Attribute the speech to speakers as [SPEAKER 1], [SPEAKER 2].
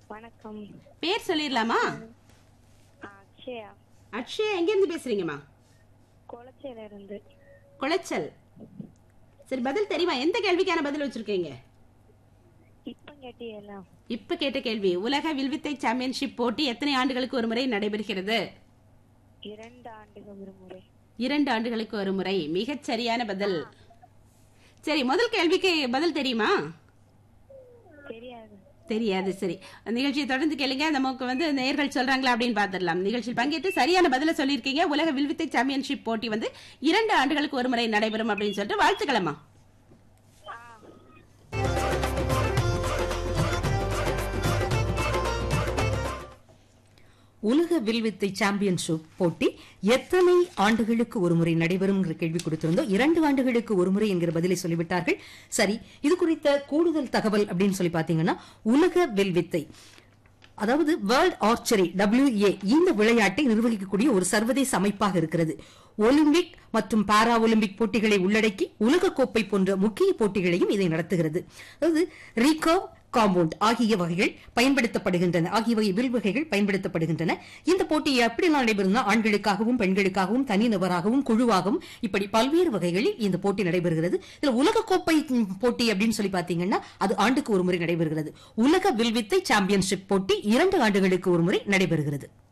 [SPEAKER 1] வணக்கம்
[SPEAKER 2] பேர் சொல்லிடலாமா
[SPEAKER 1] ஆ, அக்ஷயா
[SPEAKER 2] அக்ஷயா எங்க இருந்து பேசுறீங்கம்மா
[SPEAKER 1] குளச்சையில இருந்து
[SPEAKER 2] குளைச்சல் சரி பதில் தெரியுமா எந்த கேள்விக்கான பதில் வச்சிருக்கீங்க
[SPEAKER 1] இப்ப கேட்டீங்களா
[SPEAKER 2] இப்ப கேட்ட கேள்வி உலக வில்வித்தை சாம்பியன்ஷிப் போட்டி எத்தனை ஆண்டுகளுக்கு ஒரு முறை நடைபெறுகிறது
[SPEAKER 1] இரண்டு ஆண்டுகள் ஒரு முறை
[SPEAKER 2] இரண்டு ஆண்டுகளுக்கு ஒரு முறை மிகச் சரியான பதில் சரி முதல் கேள்விக்கு பதில் தெரியுமா
[SPEAKER 1] தெரியாது
[SPEAKER 2] தெரியாது சரி நிகழ்ச்சியை தொடர்ந்து கேளுங்க நமக்கு வந்து நேர்கள் சொல்றாங்களா அப்படின்னு பாத்துடலாம் நிகழ்ச்சியில் பங்கேற்று சரியான பதில சொல்லியிருக்கீங்க உலக வில்வித்தை சாம்பியன்ஷிப் போட்டி வந்து இரண்டு ஆண்டுகளுக்கு ஒரு முறை நடைபெறும் அப்படின்னு சொல்லிட்டு வாழ்த்துக்களம்மா
[SPEAKER 3] உலக வில்வித்தை சாம்பியன்ஷிப் போட்டி எத்தனை ஆண்டுகளுக்கு ஒரு முறை நடைபெறும் கேள்வி கொடுத்திருந்தோம் இரண்டு ஆண்டுகளுக்கு ஒரு முறை என்கிற பதிலை சொல்லிவிட்டார்கள் சரி இது குறித்த கூடுதல் தகவல் அப்படின்னு சொல்லி பாத்தீங்கன்னா உலக வில்வித்தை அதாவது வேர்ல்ட் ஆர்ச்சரி WA இந்த விளையாட்டை நிர்வகிக்கக்கூடிய ஒரு சர்வதேச அமைப்பாக இருக்கிறது ஒலிம்பிக் மற்றும் பாரா ஒலிம்பிக் போட்டிகளை உள்ளடக்கி உலகக்கோப்பை போன்ற முக்கிய போட்டிகளையும் இதை நடத்துகிறது அதாவது ரீகோ காம்பவுண்ட் ஆகிய வகைகள் பயன்படுத்தப்படுகின்றன ஆகிய வகை வில் வகைகள் பயன்படுத்தப்படுகின்றன இந்த போட்டி எப்படிலாம் நடைபெறும்னா ஆண்களுக்காகவும் பெண்களுக்காகவும் தனிநபராகவும் குழுவாகவும் இப்படி பல்வேறு வகைகளில் இந்த போட்டி நடைபெறுகிறது இதுல உலகக்கோப்பை ம், போட்டி அப்படின்னு சொல்லி பாத்தீங்கன்னா அது ஆண்டுக்கு ஒரு முறை நடைபெறுகிறது உலக வில்வித்தை சாம்பியன்ஷிப் போட்டி இரண்டு ஆண்டுகளுக்கு ஒரு முறை நடைபெறுகிறது